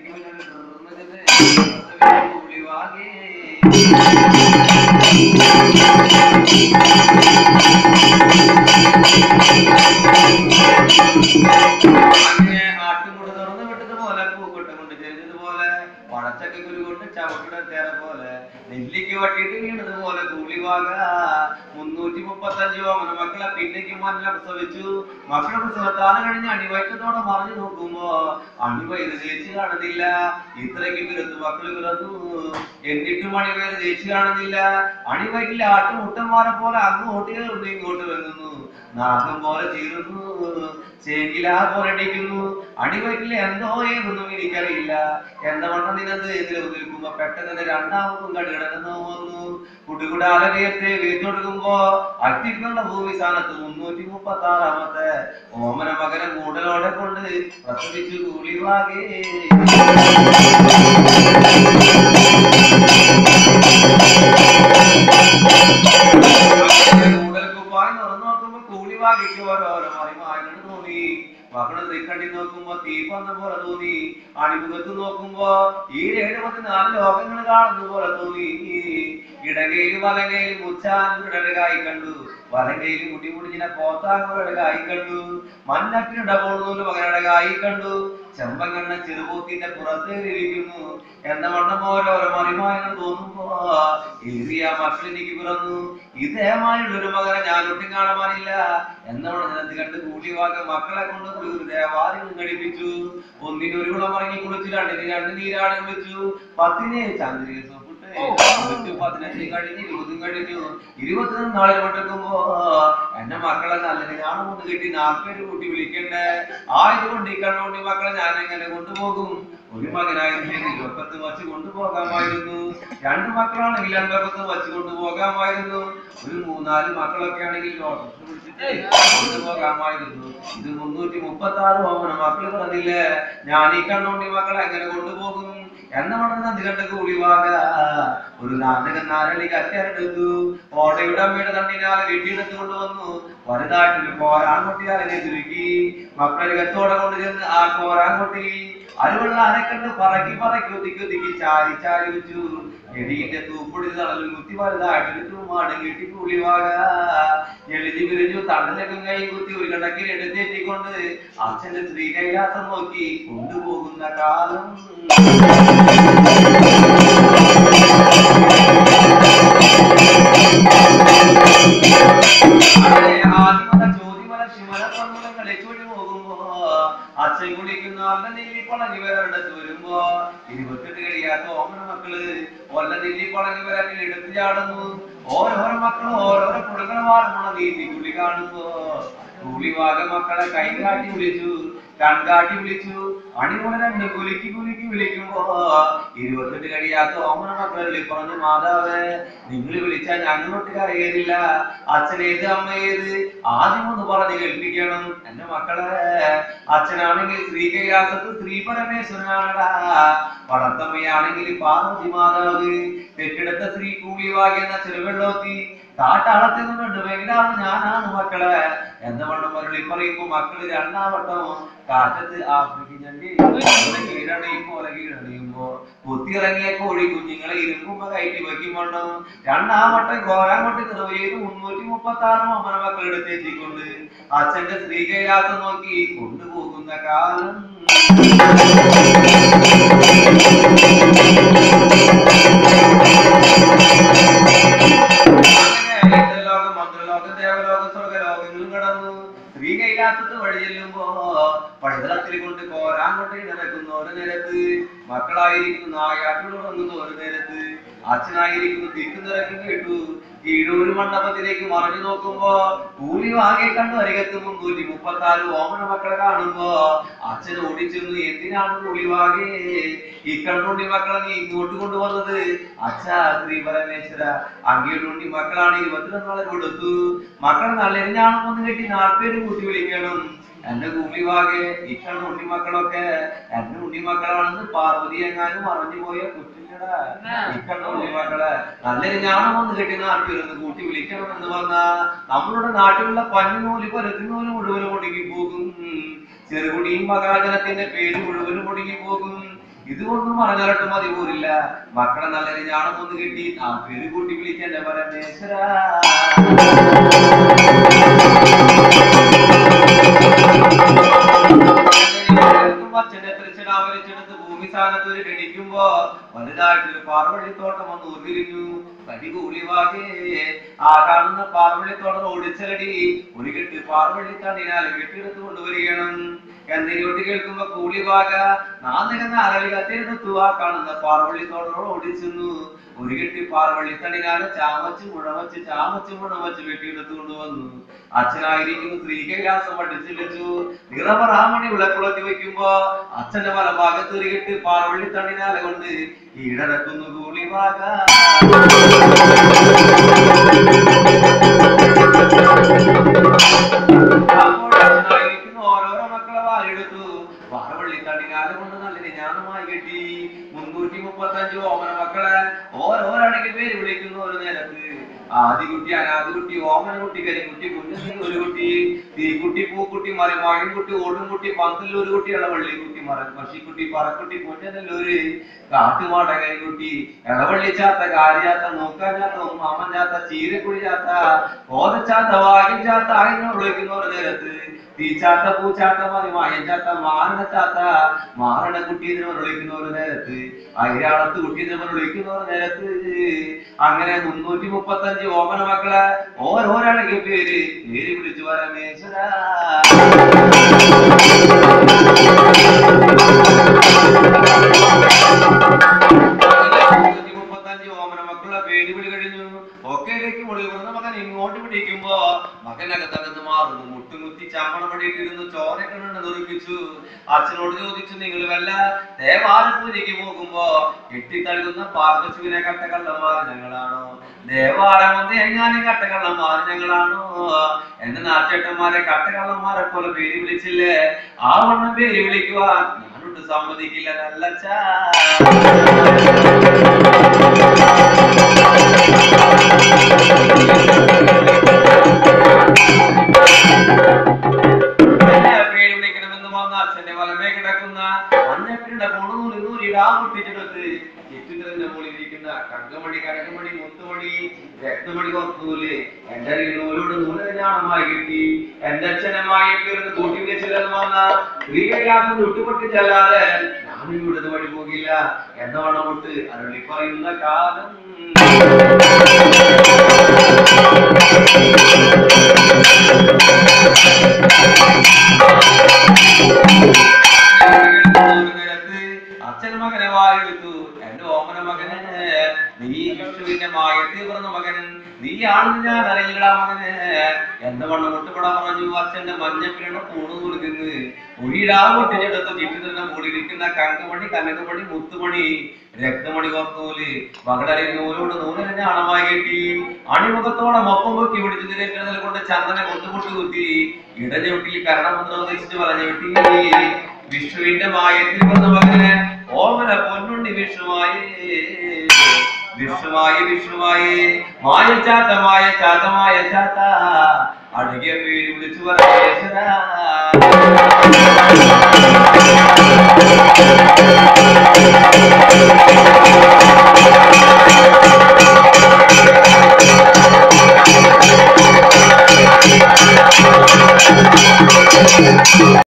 എനിക്ക് മുന്നിൽ നിർമ്മിച്ചത് പുളിവാകേ അങ്ങനെ ആട്ടുംകൂട് തുറന്നു വിട്ടതുപോലെ പൂക്കൊട്ട് കൊണ്ട് ചെരിഞ്ഞതുപോലെ പഴച്ചക്ക കുരു കൊണ്ട് ചവിട്ടിട തേര പോലെ നെല്ലിക്ക് വട്ടിയിട്ട് വീണതുപോലെ കൂലിവാക മുന്നൂറ്റി മുപ്പത്തഞ്ച് ഓമന മക്കളെ പിന്നേക്ക് മല്ല പ്രസവിച്ചു മക്കളെ പ്രസവത്താനം കഴിഞ്ഞ് അണിവയറ്റത്തോടെ മറിഞ്ഞു നോക്കുമ്പോ അണിവയത് ജയിച്ചു കാണുന്നില്ല ഇത്രയ്ക്ക് പിറത്ത് മക്കള് പിറന്നു എന്നിട്ടും അണിവയത് ജയിച്ചു കാണുന്നില്ല അണിവയറ്റിൽ ആട്ടുമുട്ടന്മാരെ പോലെ അങ്ങോട്ട് കയറുന്നു ഇങ്ങോട്ട് വെങ്ങുന്നു നാഗം പോലെ ചീറുന്നു ചേങ്കിലാ പോലെ അടിക്കുന്നു അടിവയറ്റിൽ എന്തോ ഏതൊന്നും എനിക്കറിയില്ല എന്നവണ്ണം നിന്നത് എതിരെ നിൽക്കുമ്പോ പെട്ടെന്ന് രണ്ടാമതും കടുകിടന്നു വന്നു കുടുകുടാലെ വേർത്ത് വീർത്തൊടുക്കുമ്പോ അട്ടിക്കുള്ള ഭൂമി സ്ഥാനത്ത് മുന്നൂറ്റി മുപ്പത്തി ആറാമത്തെ ഓമന മകനെ മൂടലോടെ കൊണ്ട് പ്രസവിച്ചു കൂലിവാകേ മൂടൽക്കുപ്പായി തുറന്നു നോക്കുമ്പോ കൂലിവാകിക്ക് ഓരോരോ മറിമായങ്ങൾ തോന്നി മകള് തൃക്കണ്ടി നോക്കുമ്പോ തീ വന്ന പോലെ തോന്നി അണിമുഖത്ത് നോക്കുമ്പോ ഈ ഏഴ് പതിനാല് ലോകങ്ങൾ കാണുന്ന പോലെ തോന്നി ഇടകയിൽ വലകയിൽ മുച്ചാൻ കായി കണ്ടു വലകയിൽ മുടി മുടിഞ്ഞിന പോത്താങ്ങളുടെ കായി കണ്ടു മണ്ണറ്റിനിട പോകുന്നൊരു മകനുടെ കായി കണ്ടു ചെമ്പങ്കണ്ണ ചെറുപൂത്തിന്റെ പുറത്തേറിയിരിക്കുന്നു എന്ന വണ്ണം ഓരോരോ മറിമായങ്ങൾ തോന്നുമ്പോ ഏറിയ മക്കളെനിക്ക് പിറന്നു ഇതേമായുള്ളൊരു മകനെ ഞാൻ ഒട്ടും കാണാനില്ല എന്നവണ്ണം ഞാൻ കണ്ട് കൂടി വാക മക്കളെ കൊണ്ട് കൂടി ഒരു ദേവാലയം ഘടിപ്പിച്ചു ഒന്നിന് ഒരു കുളം ഇറങ്ങി കുളിച്ചു രണ്ടിന് രണ്ട് നീരാടം വെച്ചു പത്തിനെ ചന്ദ്രിക സോപ്പിട്ട് വെച്ചു പതിനഞ്ച് കഴിഞ്ഞ് ഇരുപതും കഴിഞ്ഞു ഇരുപത്തിനും നാളിൽ കൊണ്ടെടുക്കുമ്പോ എന്റെ മക്കളെ നല്ലത് കാണുമെന്ന് കിട്ടി നാൽപ്പേര് കൂട്ടി വിളിക്കണ്ടേ ആയതുകൊണ്ട് ഈ കണ്ണുകൊണ്ട് ഈ മക്കളെ ഞാൻ എങ്ങനെ കൊണ്ടുപോകും ഒരു മകനായിരുന്നെങ്കിൽ ഇരുപത്തൊന്ന് വച്ച് കൊണ്ടുപോകാമായിരുന്നു രണ്ട് മക്കളാണെങ്കിൽ അൻപത്തൊന്ന് വച്ച് കൊണ്ടുപോകാമായിരുന്നു ഒരു മൂന്നാല് മക്കളൊക്കെ ആണെങ്കിൽ ഓട്ടോറിക്ഷ വിളിച്ചിട്ട് കൊണ്ടുപോകാമായിരുന്നു ഇത് മുന്നൂറ്റി മുപ്പത്തി ആറ് ഓമന മക്കള് പറഞ്ഞില്ലേ ഞാൻ ഈ കണ്ണുകൊണ്ട് ഈ മക്കളെ എങ്ങനെ കൊണ്ടുപോകും എന്ന വളരെ നന്ദി കണ്ട കൂടിവാക ഒരു നാടക നാരളി കറ്റെടുത്തു ഓട്ടയുടെ അമ്മയുടെ തണ്ടിനാലെ കെട്ടിയെടുത്ത് കൊണ്ടുവന്നു വലുതായിട്ടൊരു കോരാൻകുട്ടിയാലെ ചുരുക്കി മക്കളെ കത്തോടെ കൊണ്ട് ചെന്ന് ആ കോരാൻകുട്ടി അരുവുള്ള അരക്കണ്ട് പറക്കി പറക്കി ഒതുക്കി ഒതുക്കി ചാരി ചാരി വെച്ചു എടീന്റെ തൂപ്പൊടി തളലിൽ കുത്തി വലുതായിട്ടൊരു തൂമാടും കെട്ടി കൂളിവാക എഴുതി വിരിഞ്ഞു തണ്ടലൊക്കെ കൈ കുത്തി ഒരു കണക്കിൽ എടുത്തേറ്റിക്കൊണ്ട് അച്ഛന്റെ സ്ത്രീ കൈലാസം നോക്കി കൊണ്ടുപോകുന്ന കാലം അങ്ങനെ ആദിമല ചോദ്യമല ശിവല പർവ്വതങ്ങളെ ചൊടി പോകുമ്പോ അച്ഛൻ കുളിക്കുന്ന അല്ല നെല്ലി പളങ്ങി വരടത്ത് വരുമ്പോ ഇരുപത്തെട്ട് കഴിയാത്ത ഓമന മക്കള് ഒല്ല നെല്ലി പളങ്ങി വരാൻ എടുത്തു ചാടുന്നു ഓരോരോ മക്കളും ഓരോരോ പുഴകളമാറുമുള്ള നീന്തി കുളി കാണുമ്പോ കൂളിവാക മക്കളെ കൈ കാട്ടി വിളിച്ചു കൺകാട്ടി വിളിച്ചു അണിമുള രണ്ട് കുലുക്കി കുലുക്കി വിളിക്കുമ്പോ ഇരുപത്തെട്ട് കഴിയാത്ത ഓമന മക്കളെ പറഞ്ഞു മാതാവേ നിങ്ങൾ വിളിച്ചാൽ ഞങ്ങളൊട്ട് കരയേറില്ല അച്ഛനേത് അമ്മയേത് ആദ്യം ഒന്ന് പറഞ്ഞ് കേൾപ്പിക്കണം എന്റെ മക്കളെ അച്ഛനാണെങ്കിൽ സ്ത്രീ കൈലാസത്ത് സ്ത്രീ പരമേശ്വരനാണടാ വളർത്തമ്മയാണെങ്കിൽ പാർവതി മാതാവ് പെറ്റെടുത്ത സ്ത്രീ കൂലിവാകി എന്ന ചെറുവെള്ളോത്തി കാട്ടാളത്തിൽ നിന്നുണ്ട് വെങ്കിടാവ് ഞാനാണ് മക്കളെ എന്ന വണ്ണം മരുളി പറയുമ്പോ മക്കള് രണ്ടാം വട്ടം കാറ്റത്ത് ആഫ്രിക്കൻ ഞണ്ടി കീഴണയും പോലെ കീഴണയുമ്പോ കുത്തിയിറങ്ങിയ കോഴി കുഞ്ഞുങ്ങളെ ഇരുമ്പുമ്പോ കയറ്റി വെക്കുമ്പോണ്ടോ രണ്ടാം വട്ടം കോരാൻ കൊട്ടി നിറവേത് മുന്നൂറ്റി മുപ്പത്തി ആറ് അമ്മന മക്കൾ എടുത്തേറ്റിക്കൊണ്ട് അച്ഛന്റെ സ്ത്രീ കൈലാസം നോക്കി കൊണ്ടുപോകുന്ന കാലം അങ്ങനെ ഇന്ദ്രലോകം മന്ത്രലോകം ദേവലോകം സ്വർഗലോകങ്ങളും കടന്നു സ്ത്രീ കൈലാസത്ത് വഴി ചെല്ലുമ്പോ പഴുതളത്തിൽ കൊണ്ട് കോരാൻ കൊണ്ട് നടക്കുന്ന ഒരു നേരത്ത് മക്കളായിരിക്കുന്ന നായാട്ടിൽ തുടങ്ങുന്ന ഒരു നേരത്ത് അച്ഛനായിരിക്കുന്നു തിക്കു നിറക്കും കേട്ടു കീഴൂര് മണ്ഡപത്തിലേക്ക് മറിഞ്ഞു നോക്കുമ്പോ കൂലി വാങ്ങി കണ്ടു അരികത്ത് മുന്നൂറ്റി മുപ്പത്തി ആറ് ഓമന മക്കളെ കാണുമ്പോ അച്ഛൻ ഓടിച്ചെന്നു എന്തിനാണ് കൂലി വാങ്ങി ഈ കണ്ടുണ്ടി മക്കളെ നീ ഇങ്ങോട്ട് കൊണ്ടുവന്നത് അച്ഛാ ശ്രീ പരമേശ്വര അങ്ങയുടെ ഉണ്ണി മക്കളാണ് ഇരുപത്തിരണ്ടാളെ കൊടുത്തു മക്കൾ നല്ലെരിഞ്ഞാണ് ഒന്ന് കെട്ടി നാൽപ്പേര് കൂട്ടി വിളിക്കണം എന്റെ കൂലിവാകെ ഇക്കണ്ട ഉണ്ണി മക്കളൊക്കെ എന്റെ ഉണ്ണി മക്കളാണെന്ന് പാർവതി എങ്ങാനും അറിഞ്ഞു പോയ കുറ്റില്ലടാ ഇക്കണ്ട ഉണ്ണി മക്കളെ നല്ലൊരു ഞാനും ഒന്ന് കെട്ടി നാട്ടിലിരുന്ന് കൂട്ടി വിളിക്കണം എന്ന് പറഞ്ഞാ നമ്മളുടെ നാട്ടിലുള്ള പഞ്ഞുനൂല് പരത്തിനൂല് മുഴുവനും ഒടുങ്ങി പോകും ചെറുകുടിയും മകാജനത്തിന്റെ പേര് മുഴുവനും ഒടുങ്ങി പോകും ഇതുകൊണ്ടും പറഞ്ഞിട്ട് മതി പോരില്ല മക്കളെ നല്ല ഞാണം ഒന്ന് കിട്ടി ആ പേര് കൂട്ടി വിളിക്കണ്ടേ പരമേശ്വര അച്ഛനെ തൃച്ചടാവലിച്ചെടുത്ത് ഭൂമി സ്ഥാനത്ത് ഒരു ഗണിക്കുമ്പോ വലുതായിട്ടൊരു പാർവള്ളിത്തോട്ടം വന്ന് ഉരുവിരിഞ്ഞു തടി കൂലിവാകെ ആ കാണുന്ന പാർവള്ളിത്തോട്ടം ഓടിച്ചലടി ഒരു കെട്ട് പാർവള്ളിത്തണിനാൽ കെട്ടിയെടുത്ത് കൊണ്ടുവരികണം എന്തിനോട്ട് കേൾക്കുമ്പോ കൂലിവാക നാന്നകന്ന അരളി കത്തിരുന്നു ആ കാണുന്ന പാർവള്ളിത്തോടനോട് ഓടിച്ചെന്നു ഒരു കെട്ടി പാർവള്ളിത്തണിനാല് ചാമച്ച് മുഴവച്ച് ചാമച്ച് മുഴവച്ച് വെട്ടിയെടുത്ത് കൊണ്ടുവന്നു അച്ഛനായിരിക്കുന്നു സ്ത്രീ കൈലാസം പഠിച്ചിടിച്ചു നിറപറാമണി വിളക്കുളത്തി വെക്കുമ്പോ അച്ഛന്റെ വലഭാഗത്ത് ഒരു കെട്ട് പാർവള്ളിത്തണിനാല കൊണ്ട് ഈടടക്കുന്നു കൂലിവാക അപ്പോഴായിരിക്കുന്നു ഓരോരോ മക്കളെ വാലെടുത്തു പാറവള്ളി തണികാല കൊണ്ട് നല്ല ജ്ഞാനമായി കെട്ടി മുന്നൂറ്റി മുപ്പത്തഞ്ച് ഓമന മക്കളെ ഓരോരടയ്ക്ക് പേര് വിളിക്കുന്നു ഒരു നേരത്ത് ആദികുട്ടി അനാദികുട്ടി ഓമനകുട്ടി കരിക്കുട്ടി കുഞ്ഞുണ്ണി ഒരു കുട്ടി തീക്കുട്ടി പൂക്കുട്ടി മറിമാഴിൻകുട്ടി ഓടുംകുട്ടി പന്തല്ലൂർ ഒരു കുട്ടി ഇളവള്ളിക്കുട്ടി മറ പശിക്കുട്ടി പറക്കുട്ടി കുഞ്ഞനല്ലൂര് കാട്ടുമാട കരിക്കുട്ടി ഇളവള്ളിച്ചാത്ത കാര്യാത്ത നോക്കാഞ്ഞാത്ത മാമഞ്ഞാത്ത ചീരക്കുഴിച്ചാത്ത കോതച്ചാത്ത വാകിച്ചാത്ത ആയിരം വിളിക്കുന്ന ഒരു നേരത്ത് തീച്ചാത്ത പൂച്ചാത്ത മതി മായച്ചാത്ത മാരണച്ചാത്ത മാരണ കുട്ടി എന്ന് വിളിക്കുന്ന ഒരു നേരത്ത് അയിരാളത്ത് കുട്ടി എന്ന് വിളിക്കുന്ന ഒരു നേരത്ത് അങ്ങനെ മുന്നൂറ്റി മുപ്പത്തഞ്ച് ഓമന മക്കളെ ഓരോരാണെങ്കിൽ പേര് പേര് വിളിച്ചു പരമേശ്വര മുന്നൂറ്റി മുപ്പത്തഞ്ച് ഓമന മക്കളെ പേര് വിളി കഴിഞ്ഞു ഒക്കെയിലേക്ക് മുകളിൽ വന്ന മകൻ ഇങ്ങോട്ട് പിടിക്കുമ്പോ മകനകത്തകത്ത് മാറുന്നു മുട്ടുമുത്തി ചമ്മണ പടിയിട്ടിരുന്നു ചോരക്കണ്ണ തെറിപ്പിച്ചു അച്ഛനോട് ചോദിച്ചു നിങ്ങൾ വല്ല ദേവാലപൂജയ്ക്ക് പോകുമ്പോ കെട്ടിത്തഴുകുന്ന പാർവശുവിനെ കട്ടക്കള്ളന്മാർ ഞങ്ങളാണോ ദേവാലയം എങ്ങാനും കട്ടക്കള്ളന്മാർ ഞങ്ങളാണോ എന്റെ നാച്ചേട്ടന്മാരെ കട്ടക്കള്ളന്മാരെ പോലെ പേര് വിളിച്ചില്ലേ ആ വണ്ണം പേര് വിളിക്കുവാൻ ഞാനൊട്ട് സമ്മതിക്കില്ല നല്ലച്ചാ എന്നെ പേര് വിളിക്കണമെന്ന് വന്ന അച്ഛന്റെ വലമേ കിടക്കുന്ന അന്നപ്പിന്റെ കൊണുനൂല് നൂലിടാൻ പൊട്ടിച്ചെടുത്ത് ചുറ്റുന്നതിന്റെ മുകളിൽ ഇരിക്കുന്ന കങ്കമണി കനകമണി മുത്തുമണി രക്തമണി കൊത്തൂല് എന്റെ നൂലോട് നൂല് ഞാണമായി കിട്ടി എന്റെ അച്ഛനമായി പേരുന്ന് കൂട്ടി വെച്ചില്ലെന്ന് വന്ന സ്ത്രീകൈലാസം ചുട്ടുപൊട്ടിച്ചല്ലാതെ ഞാനും ഇവിടുന്ന് വഴി പോകില്ല എന്നവണ്ണം തൊട്ട് അരുളി പറയുന്ന കാലം അച്ഛൻ മകനെ വായെടുത്തു എന്റെ ഓമന മകന് നീ വിഷ്ണുവിന്റെ മായത്തിൽ പറഞ്ഞ മകൻ നീയാണെന്ന് ഞാൻ അറിയില്ലടാ മകന് എന്റെ വണ്ണം മുട്ടുപട പറഞ്ഞു അച്ഛന്റെ മഞ്ഞപ്പിരണ പൂണ് കൊടുക്കുന്നു ഒഴിടാ പൊട്ടിച്ചെടുത്ത് ചുറ്റിരുന്ന മൂടിയിരിക്കുന്ന കങ്കമണി കനകമണി മുത്തുമണി രക്തമണി കോർത്തോല് മകളെ നൂലോട് നൂലിനെ അണമായി കെട്ടി അണിമുഖത്തോടെ മൊപ്പം പൊക്കി പിടിച്ചു നിരക്കുന്നത് കൊണ്ട് ചന്ദനെ കൊണ്ടുപൊട്ട് കുത്തി ഇടഞ്ഞൊട്ടിൽ കരണമന്ത്രം ഉദ്ദേശിച്ച് പറഞ്ഞു വെട്ടി വിഷ്ണുവിന്റെ മായത്തിൽ വന്ന മകന് ഓമന പൊന്നുണ്ണി വിഷ്ണുമായി വിഷ്ണുമായി വിഷ്ണുമായി മായ ചാത്ത മായ ചാത്ത മായ ചാത്ത അടിയ പേര് വിളിച്ചു പറഞ്ഞ